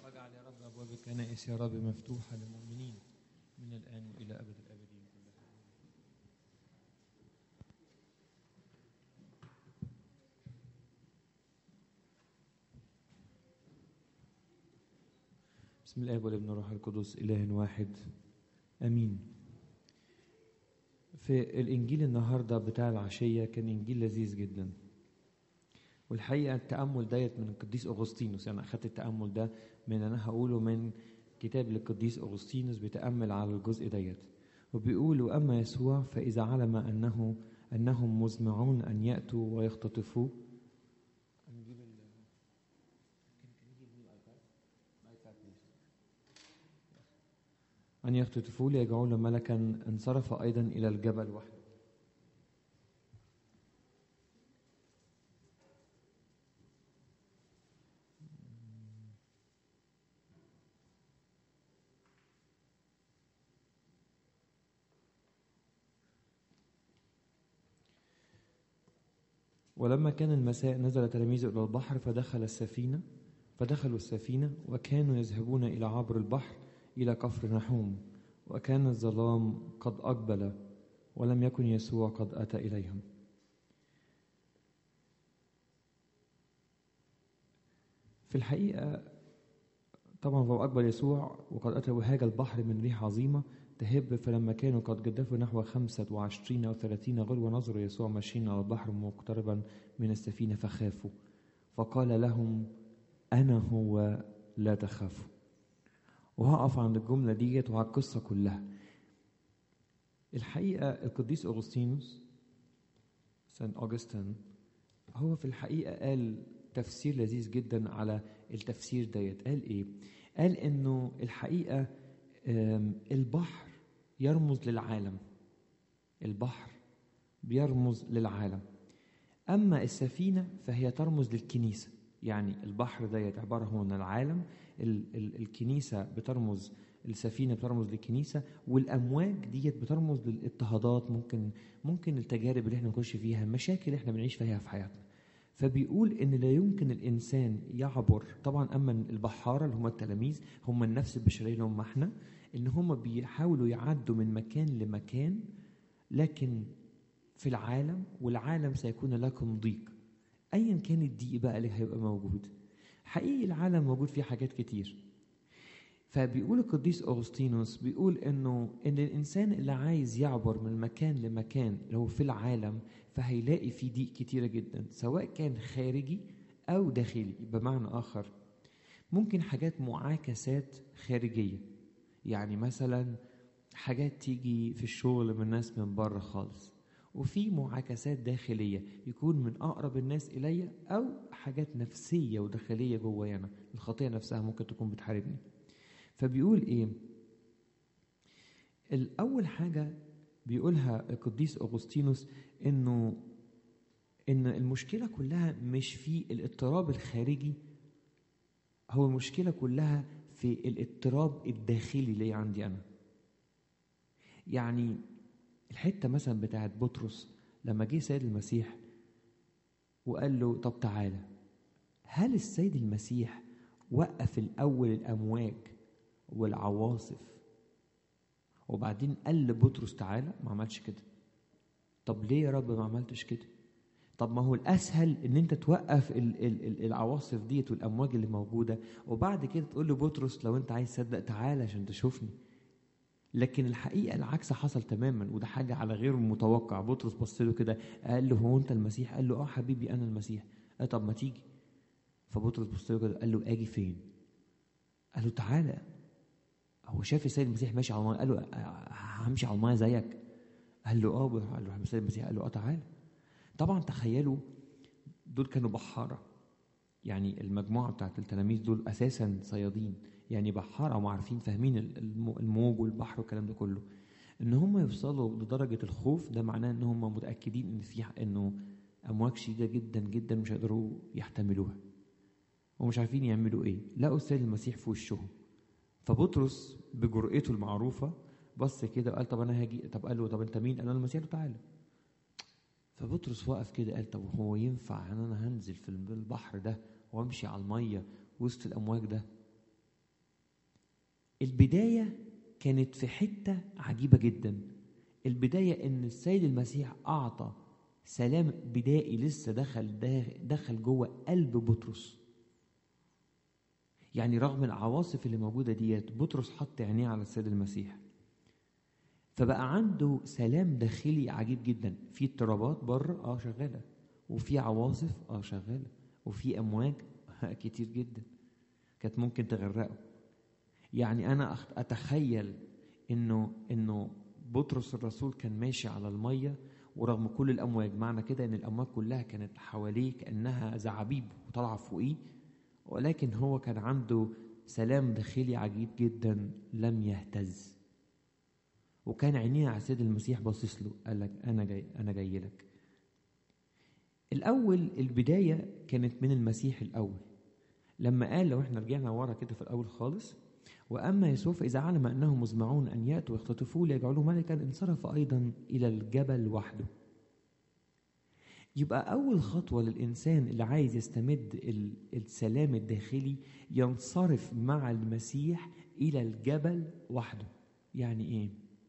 واجعل يا رب أبواب الكنائس يا رب مفتوحة للمؤمنين من الآن وإلى أبد الآبدين كلها بسم الآب والابن والروح القدس إله واحد آمين في الإنجيل النهاردة بتاع العشية كان إنجيل لذيذ جدا والحقيقة التأمل ديت من القديس أغسطينوس يعني أخدت التأمل ده من أنا هقوله من كتاب للقديس أغسطينوس بيتأمل على الجزء ديت وبيقول وأما يسوع فإذا علم أنه أنهم مزمعون أن يأتوا ويختطفوه أن يختطفوه ليجعلوا ملكا انصرف أيضا إلى الجبل وحده ولما كان المساء نزل تلاميذه إلى البحر فدخل السفينة فدخلوا السفينة وكانوا يذهبون إلى عبر البحر إلى كفر نحوم وكان الظلام قد أقبل ولم يكن يسوع قد أتى إليهم في الحقيقة طبعا هو أقبل يسوع وقد أتى وهاج البحر من ريح عظيمة تهب فلما كانوا قد جدفوا نحو خمسة وعشرين أو ثلاثين غلوة نظروا يسوع ماشيين على البحر مقتربا من السفينة فخافوا فقال لهم أنا هو لا تخافوا وهقف عند الجملة ديت وعلى القصة كلها الحقيقة القديس أغسطينوس سان أوغستين هو في الحقيقة قال تفسير لذيذ جدا على التفسير ديت قال إيه؟ قال إنه الحقيقة البحر يرمز للعالم البحر بيرمز للعالم أما السفينة فهي ترمز للكنيسة يعني البحر ديت عبارة هو عن العالم ال ال الكنيسة بترمز السفينة بترمز للكنيسة والأمواج ديت بترمز للاضطهادات ممكن ممكن التجارب اللي احنا نخش فيها المشاكل اللي احنا بنعيش فيها في حياتنا فبيقول ان لا يمكن الانسان يعبر طبعا اما البحاره اللي هم التلاميذ هم النفس البشريه اللي هم احنا ان هم بيحاولوا يعدوا من مكان لمكان لكن في العالم والعالم سيكون لكم ضيق ايا كان الضيق بقى اللي هيبقى موجود حقيقي العالم موجود فيه حاجات كتير فبيقول القديس أغسطينوس بيقول إنه إن الإنسان اللي عايز يعبر من مكان لمكان اللي هو في العالم فهيلاقي فيه ضيق كتيرة جدا سواء كان خارجي أو داخلي بمعنى آخر ممكن حاجات معاكسات خارجية يعني مثلا حاجات تيجي في الشغل من ناس من بره خالص وفي معاكسات داخليه يكون من اقرب الناس الي او حاجات نفسيه وداخليه جوايا انا الخطيه نفسها ممكن تكون بتحاربني فبيقول ايه الاول حاجه بيقولها القديس اغسطينوس انه ان المشكله كلها مش في الاضطراب الخارجي هو المشكله كلها في الاضطراب الداخلي اللي عندي انا يعني الحته مثلا بتاعت بطرس لما جه سيد المسيح وقال له طب تعالى هل السيد المسيح وقف الاول الامواج والعواصف وبعدين قال لبطرس تعالى ما عملش كده طب ليه يا رب ما عملتش كده طب ما هو الاسهل ان انت توقف ال ال ال العواصف ديت والامواج اللي موجوده وبعد كده تقول لبطرس لو انت عايز تصدق تعالى عشان تشوفني لكن الحقيقه العكس حصل تماما وده حاجه على غير متوقع بطرس بص له كده قال له هو انت المسيح قال له اه حبيبي انا المسيح قال طب ما تيجي فبطرس بص له كده قال له اجي فين قال له تعالى هو شاف السيد المسيح ماشي على الماء قال له همشي على الماء زيك قال له اه قال له السيد المسيح قال له اه تعالى طبعا تخيلوا دول كانوا بحاره يعني المجموعه بتاعت التلاميذ دول اساسا صيادين يعني بحاره وعارفين فاهمين الموج والبحر والكلام ده كله ان هم يوصلوا لدرجه الخوف ده معناه ان هم متاكدين ان في انه امواج شديده جدا جدا مش هيقدروا يحتملوها ومش عارفين يعملوا ايه لقوا السيد المسيح في وشهم فبطرس بجرأته المعروفه بص كده وقال طب انا هاجي طب قال له طب انت مين؟ قال له المسيح له تعالى فبطرس وقف كده قال طب هو ينفع ان انا هنزل في البحر ده وامشي على الميه وسط الامواج ده البدايه كانت في حته عجيبه جدا البدايه ان السيد المسيح اعطى سلام بدائي لسه دخل دخل جوه قلب بطرس يعني رغم العواصف اللي موجوده ديت بطرس حط عينيه على السيد المسيح فبقى عنده سلام داخلي عجيب جدا في اضطرابات بره اه شغاله وفي عواصف اه شغاله وفي امواج كتير جدا كانت ممكن تغرقه يعني انا اتخيل انه انه بطرس الرسول كان ماشي على الميه ورغم كل الامواج معنى كده ان الامواج كلها كانت حواليه كانها زعابيب وطالعه فوقيه ولكن هو كان عنده سلام داخلي عجيب جدا لم يهتز وكان عينيه على السيد المسيح باصص له قال لك انا جاي انا جاي لك الاول البدايه كانت من المسيح الاول لما قال لو احنا رجعنا ورا كده في الاول خالص واما يسوع فاذا علم انهم مزمعون ان ياتوا ويختطفوه ليجعلوه ملكا انصرف ايضا الى الجبل وحده يبقى أول خطوة للإنسان اللي عايز يستمد السلام الداخلي ينصرف مع المسيح إلى الجبل وحده يعني إيه؟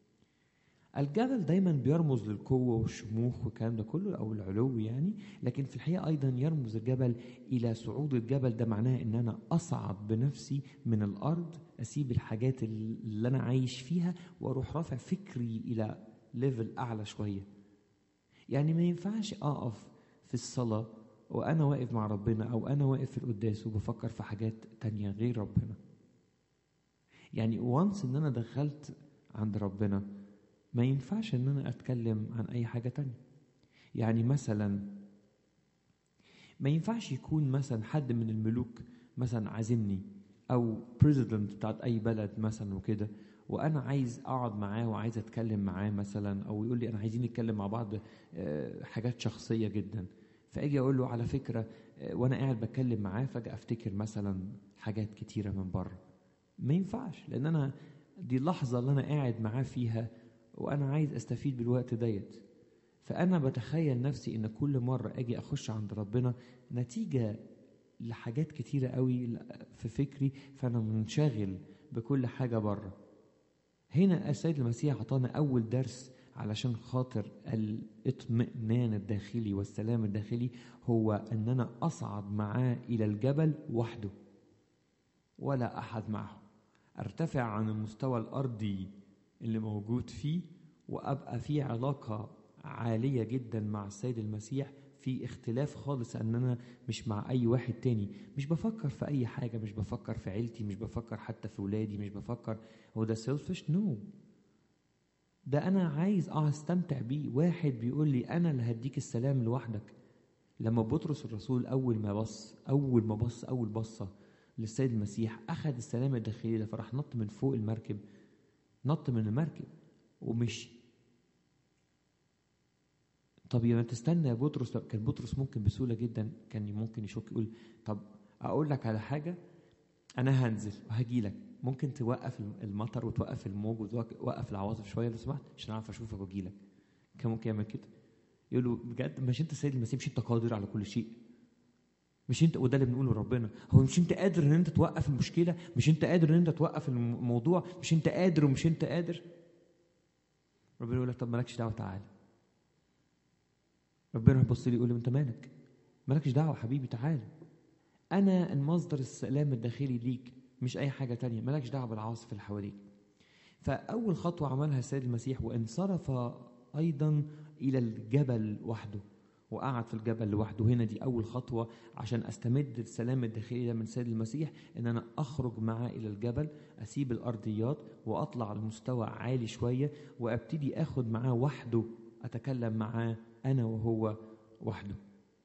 الجبل دايما بيرمز للقوة والشموخ والكلام ده كله أو العلو يعني لكن في الحقيقة أيضا يرمز الجبل إلى صعود الجبل ده معناه إن أنا أصعد بنفسي من الأرض أسيب الحاجات اللي أنا عايش فيها وأروح رافع فكري إلى ليفل أعلى شوية يعني ما ينفعش اقف في الصلاة وانا واقف مع ربنا او انا واقف في القداس وبفكر في حاجات تانية غير ربنا يعني وانس ان انا دخلت عند ربنا ما ينفعش ان انا اتكلم عن اي حاجة تانية يعني مثلا ما ينفعش يكون مثلا حد من الملوك مثلا عازمني او بريزيدنت بتاعت اي بلد مثلا وكده وانا عايز اقعد معاه وعايز اتكلم معاه مثلا او يقول لي انا عايزين نتكلم مع بعض حاجات شخصيه جدا فاجي اقول له على فكره وانا قاعد بتكلم معاه فجاه افتكر مثلا حاجات كتيره من بره ما ينفعش لان انا دي اللحظه اللي انا قاعد معاه فيها وانا عايز استفيد بالوقت ديت فانا بتخيل نفسي ان كل مره اجي اخش عند ربنا نتيجه لحاجات كتيره قوي في فكري فانا منشغل بكل حاجه بره هنا السيد المسيح عطانا أول درس علشان خاطر الاطمئنان الداخلي والسلام الداخلي هو أن أنا أصعد معاه إلى الجبل وحده ولا أحد معه أرتفع عن المستوى الأرضي اللي موجود فيه وأبقى في علاقة عالية جدا مع السيد المسيح في اختلاف خالص ان انا مش مع اي واحد تاني مش بفكر في اي حاجه مش بفكر في عيلتي مش بفكر حتى في ولادي مش بفكر هو ده سيلفش نو no. ده انا عايز اه استمتع بيه واحد بيقول لي انا اللي هديك السلام لوحدك لما بطرس الرسول اول ما بص اول ما بص اول بصه للسيد المسيح اخذ السلام الداخلي ده فراح نط من فوق المركب نط من المركب ومشي طب يا ما تستنى يا بطرس كان بطرس ممكن بسهولة جدا كان ممكن يشك يقول طب أقول لك على حاجة أنا هنزل وهجي لك ممكن توقف المطر وتوقف الموج وتوقف العواصف شوية لو سمحت عشان أعرف أشوفك وأجي لك كان ممكن يعمل كده يقول له بجد مش أنت السيد المسيح مش أنت قادر على كل شيء مش انت وده اللي بنقوله لربنا هو مش انت قادر ان انت توقف المشكله مش انت قادر ان انت توقف الموضوع مش انت قادر ومش انت قادر ربنا يقول لك طب مالكش دعوه تعالى ربنا يبص لي يقول لي انت مالك مالكش دعوه حبيبي تعال انا المصدر السلام الداخلي ليك مش اي حاجه تانية مالكش دعوه بالعواصف اللي حواليك فاول خطوه عملها السيد المسيح وانصرف ايضا الى الجبل وحده وقعد في الجبل لوحده هنا دي اول خطوه عشان استمد السلام الداخلي ده من السيد المسيح ان انا اخرج معاه الى الجبل اسيب الارضيات واطلع لمستوى عالي شويه وابتدي اخد معاه وحده اتكلم معاه انا وهو وحده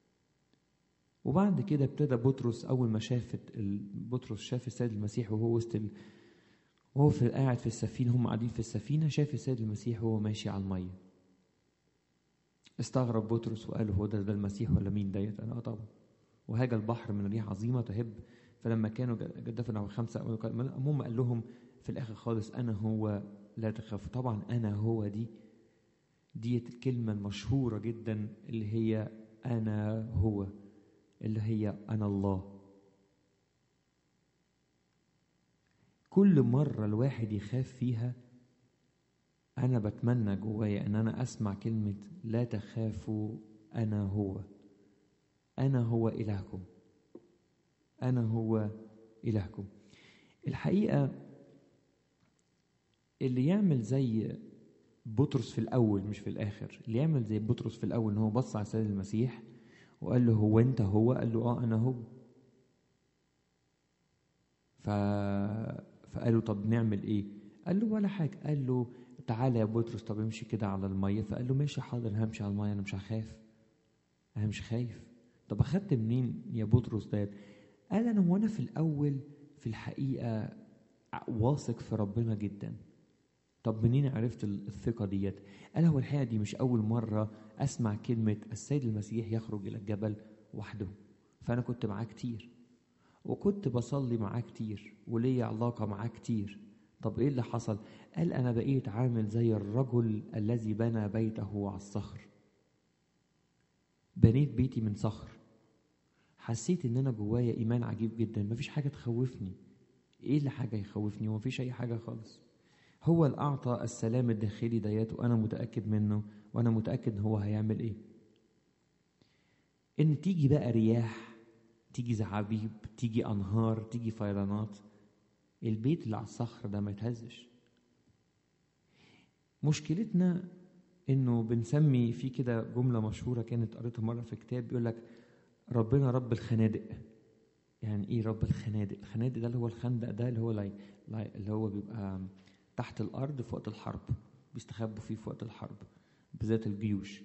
وبعد كده ابتدى بطرس اول ما شافت بطرس شاف السيد المسيح وهو وسط ال... وهو في قاعد في السفينه هم قاعدين في السفينه شاف السيد المسيح وهو ماشي على الميه استغرب بطرس وقال هو ده ده المسيح ولا مين ديت انا اه طبعا وهاج البحر من ريح عظيمه تهب فلما كانوا دفنوا خمسه المهم قال لهم في الاخر خالص انا هو لا تخافوا طبعا انا هو دي ديت الكلمه المشهوره جدا اللي هي انا هو اللي هي انا الله كل مرة الواحد يخاف فيها أنا بتمنى جوايا إن أنا أسمع كلمة لا تخافوا أنا هو أنا هو إلهكم أنا هو إلهكم الحقيقة اللي يعمل زي بطرس في الأول مش في الآخر اللي يعمل زي بطرس في الأول إن هو بص على سيد المسيح وقال له هو أنت هو قال له آه أنا هو ف... فقالوا طب نعمل إيه قال له ولا حاجة قال له تعالى يا بطرس طب امشي كده على المية فقال له ماشي حاضر همشي على المية أنا مش هخاف أنا مش خايف طب أخدت منين يا بطرس ده قال أنا وأنا في الأول في الحقيقة واثق في ربنا جدا طب منين عرفت الثقة ديت قال هو الحقيقة دي مش أول مرة أسمع كلمة السيد المسيح يخرج إلى الجبل وحده فأنا كنت معاه كتير وكنت بصلي معاه كتير وليا علاقة معاه كتير طب إيه اللي حصل قال أنا بقيت عامل زي الرجل الذي بنى بيته على الصخر بنيت بيتي من صخر حسيت ان انا جوايا ايمان عجيب جدا مفيش حاجه تخوفني ايه اللي حاجه يخوفني ومفيش اي حاجه خالص هو اللي اعطى السلام الداخلي ديت وانا متاكد منه وانا متاكد ان هو هيعمل ايه ان تيجي بقى رياح تيجي زعابيب تيجي انهار تيجي فيضانات البيت اللي على الصخر ده ما يتهزش مشكلتنا انه بنسمي في كده جمله مشهوره كانت قريتها مره في كتاب بيقول لك ربنا رب الخنادق يعني ايه رب الخنادق الخنادق ده اللي هو الخندق ده اللي هو لاي اللي هو بيبقى تحت الارض في وقت الحرب بيستخبوا فيه في وقت الحرب بالذات الجيوش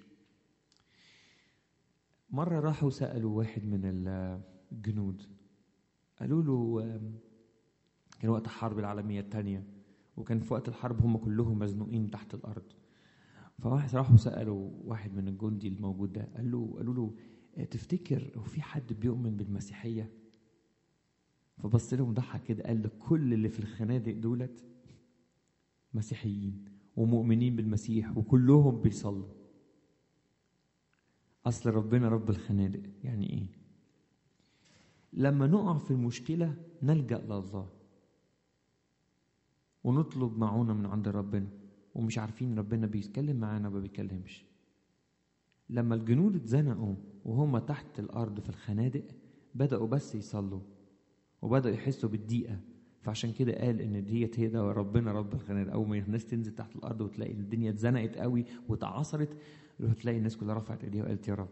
مرة راحوا سألوا واحد من الجنود قالوا له كان وقت الحرب العالمية الثانية وكان في وقت الحرب هم كلهم مزنوقين تحت الأرض فواحد راحوا سألوا واحد من الجندي الموجود ده قال له قالوا له تفتكر هو في حد بيؤمن بالمسيحية؟ فبص لهم ضحك كده قال له كل اللي في الخنادق دولت مسيحيين ومؤمنين بالمسيح وكلهم بيصلوا أصل ربنا رب الخنادق يعني إيه؟ لما نقع في المشكلة نلجأ لله ونطلب معونة من عند ربنا ومش عارفين ربنا بيتكلم معانا ما بيتكلمش لما الجنود اتزنقوا وهم تحت الأرض في الخنادق بدأوا بس يصلوا وبدأوا يحسوا بالضيقة فعشان كده قال إن ديت هي ده ربنا رب الخنادق أول ما الناس تنزل تحت الأرض وتلاقي الدنيا اتزنقت قوي وتعصرت تلاقي الناس كلها رفعت إيديها وقالت يا رب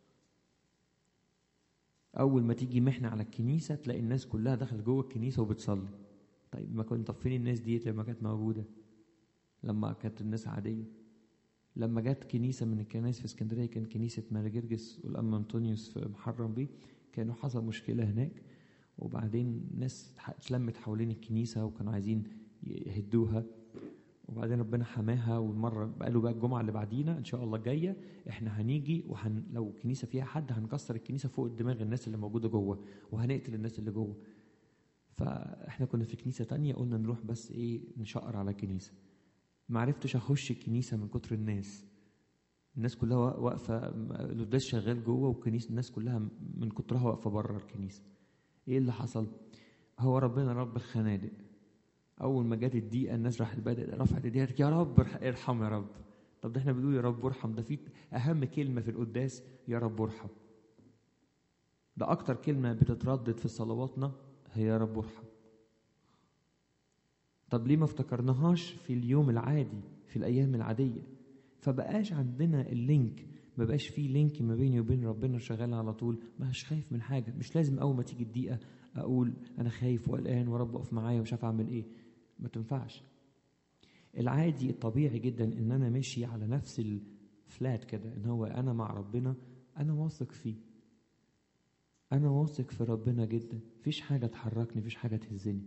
أول ما تيجي محنة على الكنيسة تلاقي الناس كلها داخل جوه الكنيسة وبتصلي طيب ما كنت طب فين الناس ديت لما كانت موجودة لما كانت الناس عادية لما جت كنيسة من الكنائس في اسكندرية كان كنيسة ماري جرجس والأم أنطونيوس في محرم بيه كانوا حصل مشكلة هناك وبعدين ناس اتلمت حوالين الكنيسة وكانوا عايزين يهدوها وبعدين ربنا حماها والمرة قالوا بقى الجمعة اللي بعدينا إن شاء الله الجاية إحنا هنيجي وهن لو الكنيسة فيها حد هنكسر الكنيسة فوق دماغ الناس اللي موجودة جوه وهنقتل الناس اللي جوه فإحنا كنا في كنيسة تانية قلنا نروح بس إيه نشقر على الكنيسة ما عرفتش اخش الكنيسه من كتر الناس الناس كلها واقفه القداس شغال جوه والكنيسه الناس كلها من كترها واقفه بره الكنيسه ايه اللي حصل هو ربنا رب الخنادق اول ما جت الدقيقه الناس راحت بدات رفعت ايديها يا رب ارحم يا رب طب ده احنا بنقول يا رب ارحم ده في اهم كلمه في القداس يا رب ارحم ده اكتر كلمه بتتردد في صلواتنا هي يا رب ارحم طب ليه ما افتكرناهاش في اليوم العادي في الايام العاديه فبقاش عندنا اللينك ما بقاش فيه لينك ما بيني وبين ربنا شغال على طول مش خايف من حاجه مش لازم اول ما تيجي الدقيقه اقول انا خايف وقلقان ورب اقف معايا ومش عارف اعمل ايه ما تنفعش العادي الطبيعي جدا ان انا ماشي على نفس الفلات كده ان هو انا مع ربنا انا واثق فيه انا واثق في ربنا جدا مفيش حاجه تحركني مفيش حاجه تهزني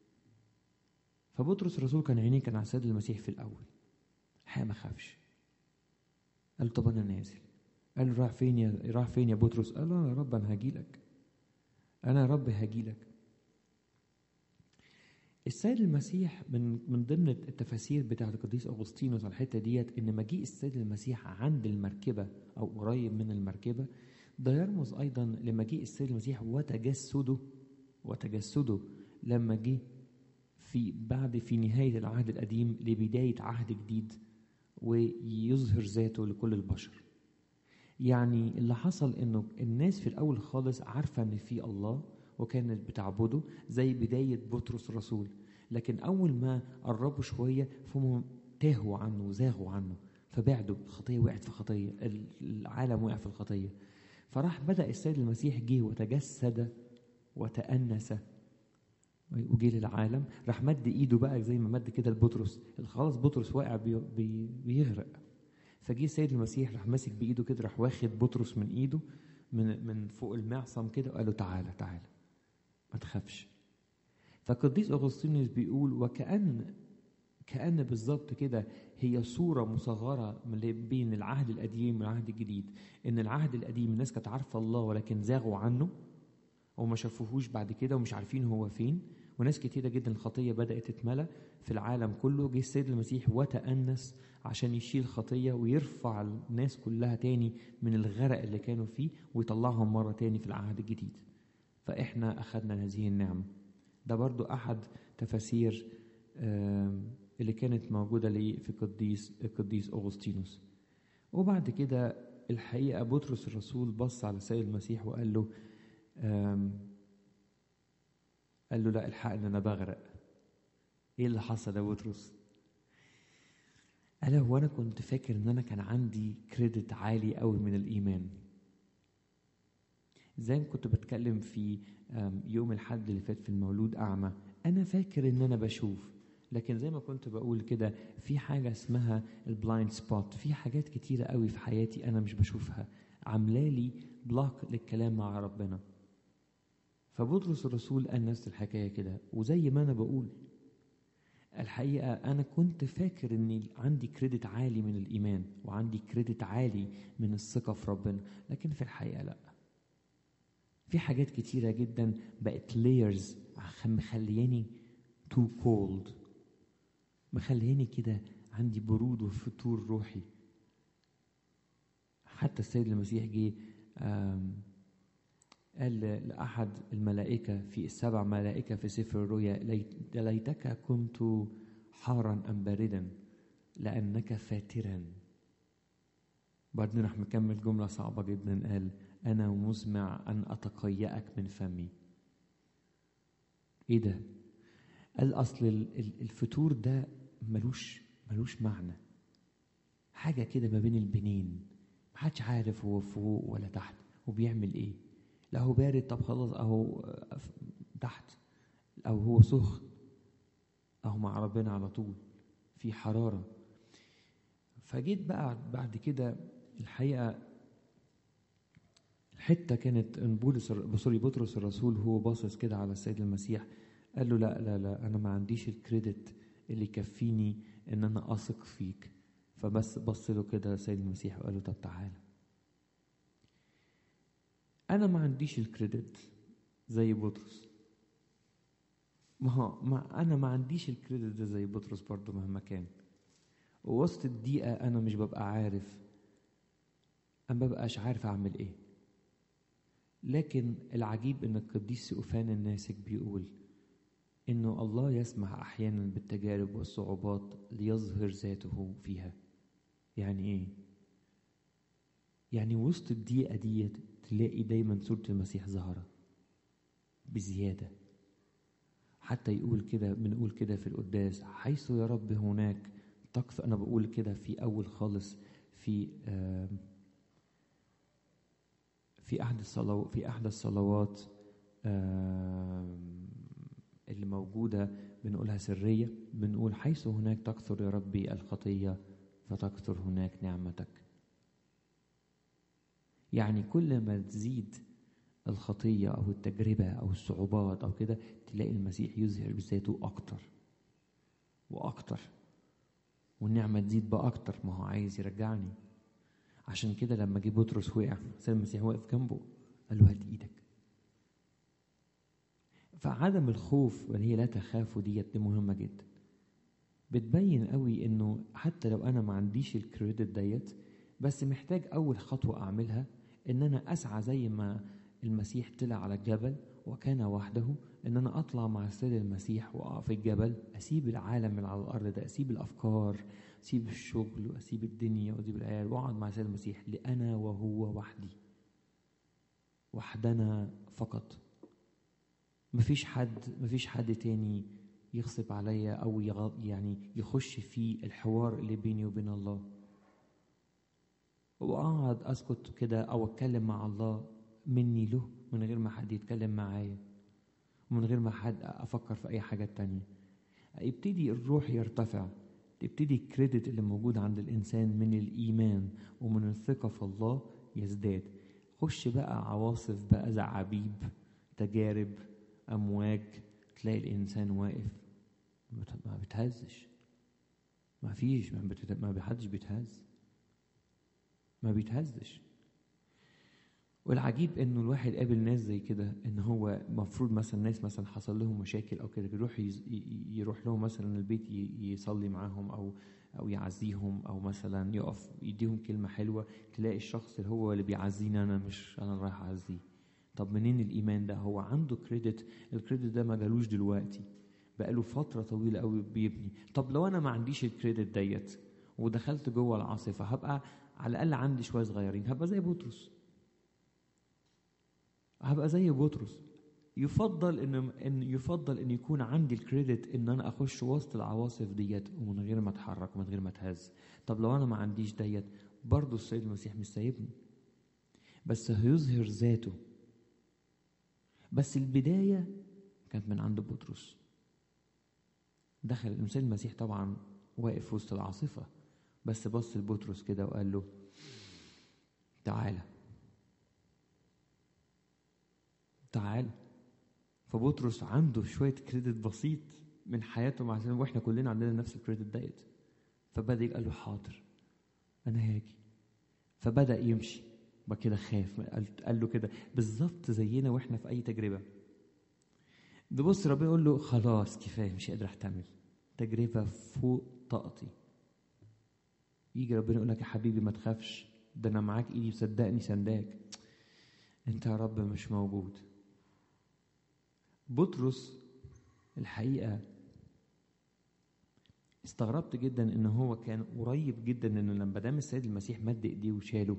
فبطرس الرسول كان عينيه كان على السيد المسيح في الاول الحقيقه ما خافش قال طب انا نازل قال له راح فين يا راح فين يا بطرس قال له يا رب انا هاجي لك انا يا رب هاجي لك السيد المسيح من من ضمن التفاسير بتاعه القديس اغسطينوس على الحته ديت ان مجيء السيد المسيح عند المركبه او قريب من المركبه ده يرمز ايضا لمجيء السيد المسيح وتجسده وتجسده لما جه في بعد في نهاية العهد القديم لبداية عهد جديد ويظهر ذاته لكل البشر يعني اللي حصل انه الناس في الاول خالص عارفه ان في الله وكانت بتعبده زي بدايه بطرس الرسول لكن اول ما قربوا شويه فهم تاهوا عنه وزاغوا عنه فبعدوا الخطيه وقعت في خطيه العالم وقع في الخطيه فراح بدا السيد المسيح جه وتجسد وتأنس وجه للعالم راح مد ايده بقى زي ما مد كده لبطرس خلاص بطرس واقع بي بي بيغرق فجه السيد المسيح راح ماسك بايده كده راح واخد بطرس من ايده من من فوق المعصم كده وقال له تعالى تعالى ما تخافش فالقديس اغسطينوس بيقول وكأن كأن بالظبط كده هي صورة مصغرة بين العهد القديم والعهد الجديد إن العهد القديم الناس كانت عارفة الله ولكن زاغوا عنه وما شافوهوش بعد كده ومش عارفين هو فين وناس كتيرة جدا الخطية بدأت تتملى في العالم كله جه السيد المسيح وتأنس عشان يشيل الخطية ويرفع الناس كلها تاني من الغرق اللي كانوا فيه ويطلعهم مرة تاني في العهد الجديد فإحنا أخذنا هذه النعمة ده برضو أحد تفاسير اللي كانت موجودة لي في قديس القديس أغسطينوس وبعد كده الحقيقة بطرس الرسول بص على السيد المسيح وقال له قال له لا الحقني أنا بغرق إيه اللي حصل يا بطرس؟ قال هو أنا كنت فاكر إن أنا كان عندي كريدت عالي قوي من الإيمان زي ما كنت بتكلم في يوم الحد اللي فات في المولود أعمى أنا فاكر إن أنا بشوف لكن زي ما كنت بقول كده في حاجة اسمها البلايند سبوت في حاجات كتيرة قوي في حياتي أنا مش بشوفها عاملالي بلوك للكلام مع ربنا فبطرس الرسول قال نفس الحكاية كده وزي ما أنا بقول الحقيقة أنا كنت فاكر إني عندي كريدت عالي من الإيمان وعندي كريدت عالي من الثقة في ربنا لكن في الحقيقة لأ في حاجات كتيرة جدا بقت layers مخلياني تو كولد مخلياني كده عندي برود وفتور روحي حتى السيد المسيح جه قال لأحد الملائكة في السبع ملائكة في سفر الرؤيا ليت ليتك كنت حارا أم باردا لأنك فاترا بعدين راح مكمل جملة صعبة جدا قال أنا مزمع أن أتقيأك من فمي إيه ده؟ قال أصل الفتور ده ملوش ملوش معنى حاجة كده ما بين البنين محدش عارف هو فوق ولا تحت وبيعمل إيه لا هو بارد طب خلاص أهو تحت أو هو سخن أهو مع ربنا على طول في حرارة فجيت بقى بعد كده الحقيقة الحتة كانت ان بولس سوري بطرس الرسول هو باصص كده على السيد المسيح قال له لا لا لا انا ما عنديش الكريدت اللي يكفيني ان انا اثق فيك فبس بص له كده السيد المسيح وقال له طب تعالى انا ما عنديش الكريدت زي بطرس ما هو ما انا ما عنديش الكريدت ده زي بطرس برضه مهما كان ووسط الدقيقة أنا مش ببقى عارف أنا ببقاش عارف أعمل إيه لكن العجيب ان القديس سؤفان الناسك بيقول انه الله يسمح احيانا بالتجارب والصعوبات ليظهر ذاته فيها يعني ايه يعني وسط الضيقه دي تلاقي دايما صوره المسيح ظاهره بزياده حتى يقول كده بنقول كده في القداس حيث يا رب هناك تكثر انا بقول كده في اول خالص في آه في احد الصلوات في احدى الصلوات اللي موجوده بنقولها سريه بنقول حيث هناك تكثر يا ربي الخطيه فتكثر هناك نعمتك يعني كل ما تزيد الخطيه او التجربه او الصعوبات او كده تلاقي المسيح يظهر بذاته اكتر واكتر والنعمه تزيد باكتر ما هو عايز يرجعني عشان كده لما جه بطرس وقع سيد المسيح واقف جنبه قال له هات ايدك فعدم الخوف واللي هي لا تخافوا ديت دي مهمه جدا بتبين قوي انه حتى لو انا ما عنديش الكريدت ديت بس محتاج اول خطوه اعملها ان انا اسعى زي ما المسيح طلع على الجبل وكان وحده ان انا اطلع مع السيد المسيح واقع في الجبل اسيب العالم اللي على الارض ده اسيب الافكار اسيب الشغل واسيب الدنيا واسيب العيال واقعد مع السيد المسيح لانا وهو وحدي وحدنا فقط مفيش حد مفيش حد تاني يغصب عليا او يعني يخش في الحوار اللي بيني وبين الله واقعد اسكت كده او اتكلم مع الله مني له من غير ما حد يتكلم معايا ومن غير ما حد افكر في اي حاجه تانية يبتدي الروح يرتفع تبتدي الكريدت اللي موجود عند الانسان من الايمان ومن الثقه في الله يزداد خش بقى عواصف بقى زعابيب تجارب امواج تلاقي الانسان واقف ما بيتهزش ما فيش ما حدش بيتهز ما بيتهزش والعجيب انه الواحد قابل ناس زي كده ان هو المفروض مثلا ناس مثلا حصل لهم مشاكل او كده يروح يروح لهم مثلا البيت يصلي معاهم او او يعزيهم او مثلا يقف يديهم كلمه حلوه تلاقي الشخص اللي هو اللي بيعزيني انا مش انا رايح اعزيه طب منين الايمان ده هو عنده كريدت الكريدت ده ما جالوش دلوقتي بقاله فتره طويله قوي بيبني طب لو انا ما عنديش الكريدت ديت ودخلت جوه العاصفه هبقى على الاقل عندي شويه صغيرين هبقى زي بطرس هبقى زي بطرس يفضل ان ان يفضل ان يكون عندي الكريدت ان انا اخش وسط العواصف ديت ومن غير ما اتحرك ومن غير ما اتهز طب لو انا ما عنديش ديت برضه السيد المسيح مش سايبني بس هيظهر ذاته بس البدايه كانت من عند بطرس دخل الانسان المسيح طبعا واقف وسط العاصفه بس بص لبطرس كده وقال له تعالى تعالى فبطرس عنده شويه كريدت بسيط من حياته مع سلام واحنا كلنا عندنا نفس الكريدت ديت فبدا قال له حاضر انا هاجي فبدا يمشي بقى كده خاف قال له كده بالظبط زينا واحنا في اي تجربه بص ربنا يقول له خلاص كفايه مش قادر احتمل تجربه فوق طاقتي يجي ربنا يقول لك يا حبيبي ما تخافش ده انا معاك ايدي صدقني سنداك انت يا رب مش موجود بطرس الحقيقه استغربت جدا ان هو كان قريب جدا انه لما دام السيد المسيح مد ايديه وشاله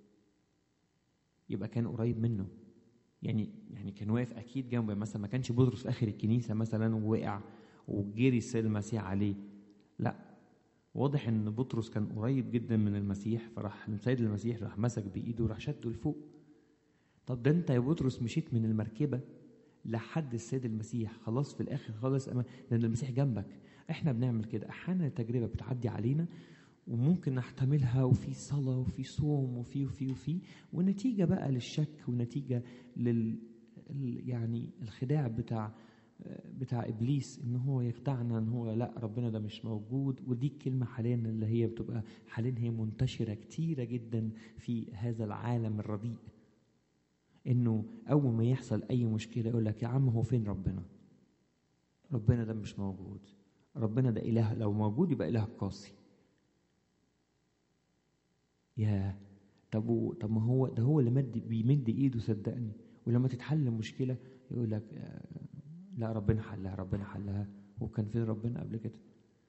يبقى كان قريب منه يعني يعني كان واقف اكيد جنبه مثلا ما كانش بطرس في اخر الكنيسه مثلا ووقع وجري السيد المسيح عليه لا واضح ان بطرس كان قريب جدا من المسيح فراح السيد المسيح راح مسك بايده وراح شده لفوق طب ده انت يا بطرس مشيت من المركبه لحد السيد المسيح خلاص في الاخر خالص لان المسيح جنبك احنا بنعمل كده احيانا التجربه بتعدي علينا وممكن نحتملها وفي صلاة وفي صوم وفي وفي وفي والنتيجة بقى للشك والنتيجة لل يعني الخداع بتاع بتاع ابليس ان هو يخدعنا ان هو لا ربنا ده مش موجود ودي الكلمه حاليا اللي هي بتبقى حاليا هي منتشره كتيره جدا في هذا العالم الرديء انه اول ما يحصل اي مشكله يقول لك يا عم هو فين ربنا ربنا ده مش موجود ربنا ده اله لو موجود يبقى اله قاسي يا طب و... طب ما هو ده هو اللي مد بيمد ايده صدقني ولما تتحل المشكله يقول لك لا ربنا حلها ربنا حلها وكان فين ربنا قبل كده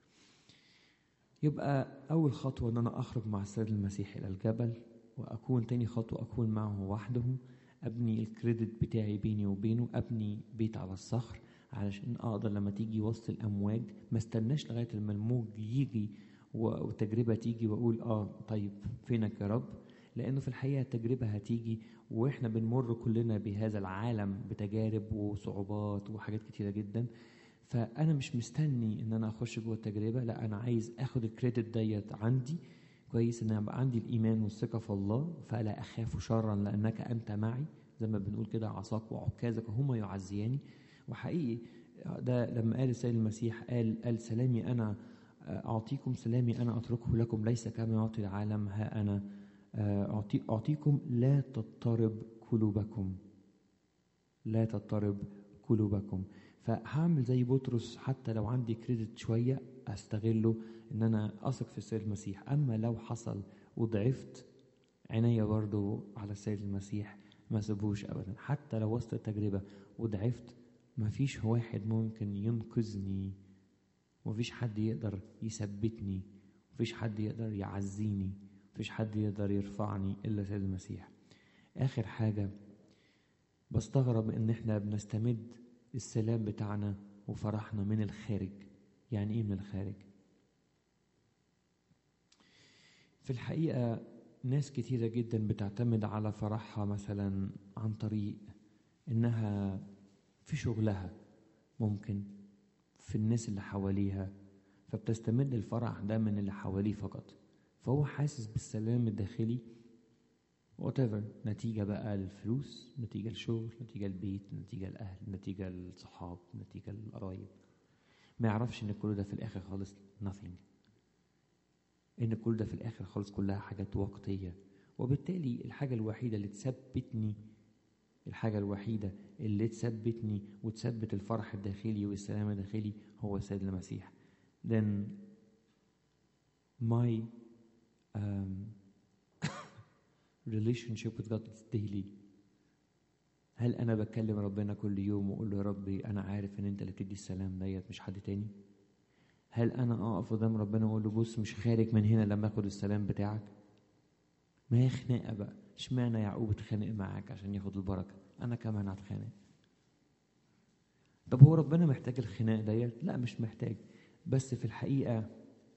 يبقى أول خطوة إن أنا أخرج مع السيد المسيح إلى الجبل وأكون تاني خطوة أكون معه وحده أبني الكريدت بتاعي بيني وبينه أبني بيت على الصخر علشان أقدر لما تيجي وسط الأمواج ما استناش لغاية لما الموج يجي وتجربة تيجي وأقول آه طيب فينك يا رب لأنه في الحقيقة التجربة هتيجي وإحنا بنمر كلنا بهذا العالم بتجارب وصعوبات وحاجات كتيرة جدا فأنا مش مستني إن أنا أخش جوه التجربة لا أنا عايز آخد الكريدت ديت عندي كويس إن يبقى عندي الإيمان والثقة في الله فلا أخاف شرا لأنك أنت معي زي ما بنقول كده عصاك وعكازك هما يعزياني وحقيقي ده لما قال السيد المسيح قال قال سلامي أنا أعطيكم سلامي أنا أتركه لكم ليس كما يعطي العالم ها أنا أعطي أعطيكم لا تضطرب قلوبكم لا تضطرب قلوبكم فهعمل زي بطرس حتى لو عندي كريدت شوية أستغله إن أنا أثق في السيد المسيح أما لو حصل وضعفت عينيا برضو على السيد المسيح ما سيبوش ابدا حتى لو وسط التجربه وضعفت ما فيش واحد ممكن ينقذني ومفيش حد يقدر يثبتني مفيش حد يقدر يعزيني مفيش حد يقدر يرفعني الا سيد المسيح اخر حاجه بستغرب ان احنا بنستمد السلام بتاعنا وفرحنا من الخارج يعني ايه من الخارج في الحقيقه ناس كتيرة جدا بتعتمد على فرحها مثلا عن طريق انها في شغلها ممكن في الناس اللي حواليها فبتستمد الفرح ده من اللي حواليه فقط فهو حاسس بالسلام الداخلي whatever نتيجة بقى الفلوس نتيجة الشغل نتيجة البيت نتيجة الأهل نتيجة الصحاب نتيجة القرايب ما يعرفش ان كل ده في الاخر خالص nothing ان كل ده في الاخر خالص كلها حاجات وقتيه وبالتالي الحاجه الوحيده اللي تثبتني الحاجه الوحيده اللي تثبتني وتثبت الفرح الداخلي والسلام الداخلي هو السيد المسيح then my um, relationship with God is daily هل انا بكلم ربنا كل يوم واقول له يا ربي انا عارف ان انت اللي بتدي السلام ديت مش حد تاني هل انا اقف قدام ربنا واقول له بص مش خارج من هنا لما اخد السلام بتاعك ما هي خناقه بقى اشمعنى يعقوب اتخانق معاك عشان ياخد البركه انا كمان هتخانق طب هو ربنا محتاج الخناق ديت لا مش محتاج بس في الحقيقه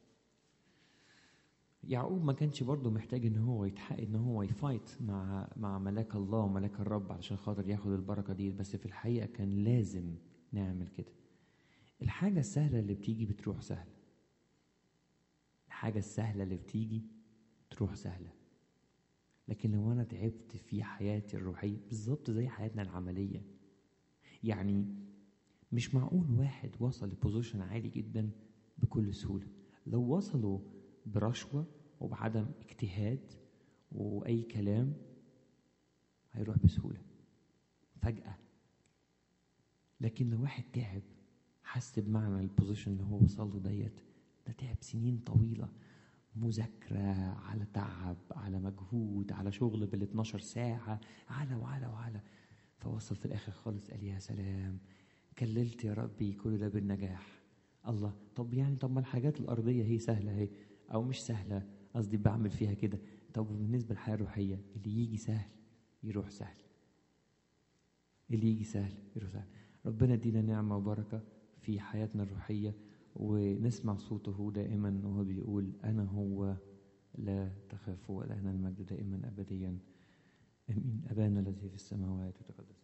يعقوب ما كانش برضه محتاج ان هو يتحقق ان هو يفايت مع مع ملاك الله وملاك الرب علشان خاطر ياخد البركه دي بس في الحقيقه كان لازم نعمل كده الحاجة السهلة اللي بتيجي بتروح سهلة الحاجة السهلة اللي بتيجي تروح سهلة لكن لو أنا تعبت في حياتي الروحية بالظبط زي حياتنا العملية يعني مش معقول واحد وصل لبوزيشن عالي جدا بكل سهولة لو وصلوا برشوة وبعدم اجتهاد وأي كلام هيروح بسهولة فجأة لكن لو واحد تعب حس بمعنى البوزيشن اللي هو وصل له ديت ده تعب سنين طويله مذاكرة على تعب على مجهود على شغل بال 12 ساعة على وعلى وعلى فوصل في الآخر خالص قال يا سلام كللت يا ربي كل ده بالنجاح الله طب يعني طب ما الحاجات الأرضية هي سهلة اهي أو مش سهلة قصدي بعمل فيها كده طب بالنسبة للحياة الروحية اللي يجي سهل يروح سهل اللي يجي سهل يروح سهل ربنا يدينا نعمة وبركة في حياتنا الروحية ونسمع صوته دائما وهو بيقول أنا هو لا تخافوا ولنا المجد دائما أبديا أمين أبانا الذي في السماوات وتقدس